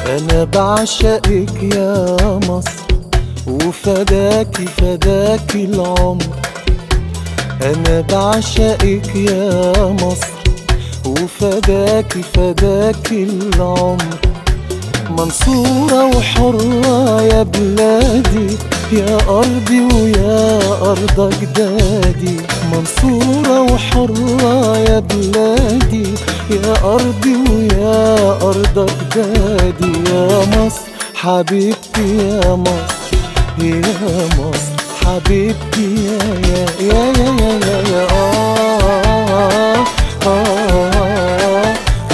أنا بعشقك يا مصر وفداكي فداكي العمر أنا بعشقك يا مصر وفداكي فداكي العمر منصورة وحرة يا بلادي يا أرضي ويا أرض أجدادي منصورة وحرة يا بلادي يا أرضي ويا أرض أجدادي يا مصر حبيبتي يا مصر يا مصر حبيبتي يا يا يا يا يا, يا, يا آه آه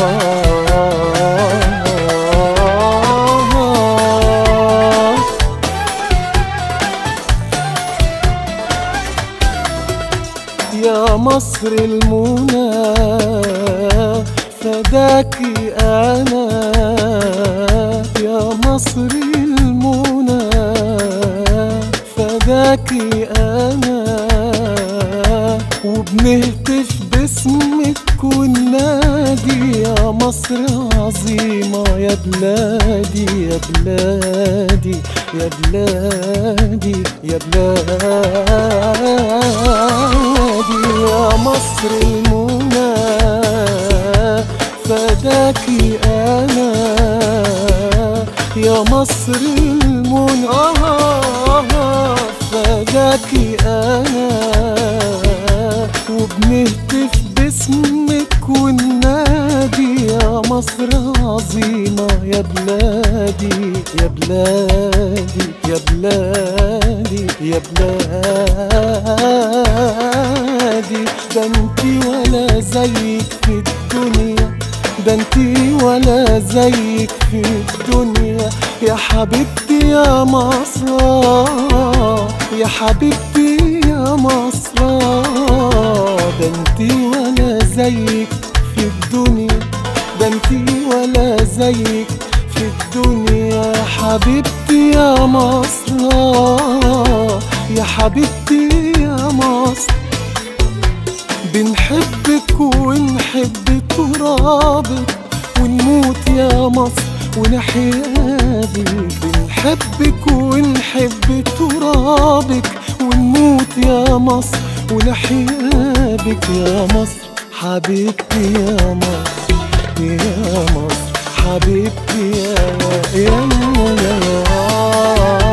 آه يا مصر المنى فداكي انا يا مصر المنى فداكي انا وبنهتف باسمك وننادي يا مصر عظيمة يا بلادي يا بلادي يا بلادي يا بلادي يا مصر المنى فداكي انا يا مصر المنى فداكي انا وبنهتف باسمك وننادي يا مصر عظيمة يا بلادي يا بلادي يا بلادي يا بلادي ده انتي ولا زيك في الدنيا ده انتي ولا زيك في الدنيا يا حبيبتي يا مصر يا حبيبتي يا مصر ده انتي ولا زيك في الدنيا ده انتي ولا زيك في الدنيا يا حبيبتي يا مصر يا حبيبتي يا مصر بنحبك ونحب ترابك ونموت يا مصر ونحيا بيك بنحبك ونحب ترابك ونموت يا مصر ونحيا بك يا مصر حبيبتي يا مصر يا مصر حبيبتي يا يا يا, يا, يا